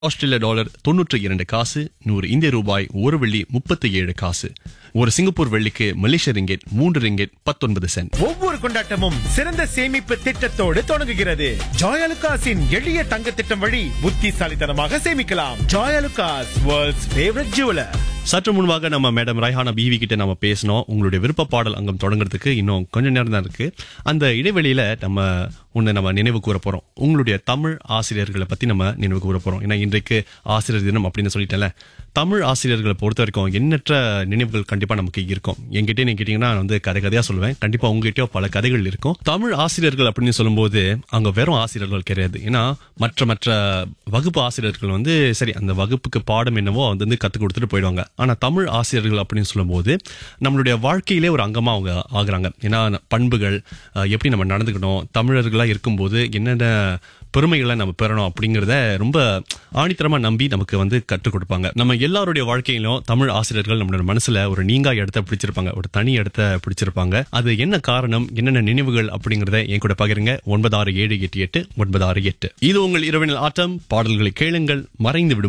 ஆஸ்திரேலிய dollar தொன்னூற்றி இரண்டு காசு நூறு இந்திய ரூபாய் ஒரு வெள்ளி முப்பத்தி ஏழு காசு ஒரு சிங்கப்பூர் வெள்ளிக்கு மலேசிய ரிங்கெட் மூன்று ரிங்கெட் பத்தொன்பது சென்ட் ஒவ்வொரு கொண்டாட்டமும் சிறந்த சேமிப்பு திட்டத்தோடு தொடங்குகிறது ஜாயலுகாஸின் எளிய தங்க திட்டம் வழி புத்திசாலித்தனமாக சேமிக்கலாம் ஜாயலுகாஸ் வேர்ல்ட்ஸ் ஃபேவரட் ஜுவலர் சற்று முன்பாக நம்ம மேடம் ரைஹானா பிவி கிட்ட நம்ம பேசினோம் உங்களுடைய விருப்ப பாடல் அங்கம் தொடங்குறதுக்கு இன்னும் கொஞ்ச நேரம் தான் இருக்கு அந்த இடைவெளியில நம்ம ஒண்ணு நம்ம நினைவு கூற போறோம் உங்களுடைய தமிழ் ஆசிரியர்களை பத்தி நம்ம நினைவு கூற போறோம் ஏன்னா இன்றைக்கு ஆசிரியர் தினம் அப்படின்னு சொல்லிட்டேன்ல தமிழ் ஆசிரியர்களை பொறுத்த வரைக்கும் எண்ணற்ற நினைவுகள் கண்டிப்பா நமக்கு இருக்கும் என்கிட்ட நீங்க கேட்டீங்கன்னா நான் வந்து கதை கதையா சொல்லுவேன் கண்டிப்பா உங்ககிட்டயோ பல கதைகள் இருக்கும் தமிழ் ஆசிரியர்கள் அப்படின்னு சொல்லும்போது அங்க வெறும் ஆசிரியர்கள் கிடையாது ஏன்னா மற்ற மற்ற வகுப்பு ஆசிரியர்கள் வந்து சரி அந்த வகுப்புக்கு பாடம் என்னவோ அது வந்து கத்துக் கொடுத்துட்டு போயிடுவாங்க ஆனா தமிழ் ஆசிரியர்கள் அப்படின்னு சொல்லும்போது நம்மளுடைய வாழ்க்கையிலே ஒரு அங்கமா அவங்க ஆகுறாங்க ஏன்னா பண்புகள் அஹ், எப்படி நம்ம நடந்துக்கணும் தமிழர்களா இருக்கும்போது என்னென்ன பெருமைகளை நம்ம பெறணும் அப்படிங்கறத ரொம்ப ஆணித்தரமா நம்பி நமக்கு வந்து கற்றுக் கொடுப்பாங்க நம்ம எல்லாருடைய வாழ்க்கையிலும் தமிழ் ஆசிரியர்கள் நம்மளோட மனசுல ஒரு நீங்கா இடத்த பிடிச்சிருப்பாங்க ஒரு தனி இடத்த பிடிச்சிருப்பாங்க அது என்ன காரணம் என்னென்ன நினைவுகள் அப்படிங்கறத என் கூட பகிருங்க ஒன்பது ஆறு ஏழு எட்டு எட்டு ஒன்பது ஆறு எட்டு இது உங்கள் இரவினல் ஆட்டம் பாடல்களை கேளுங்கள் மறைந்து விடும்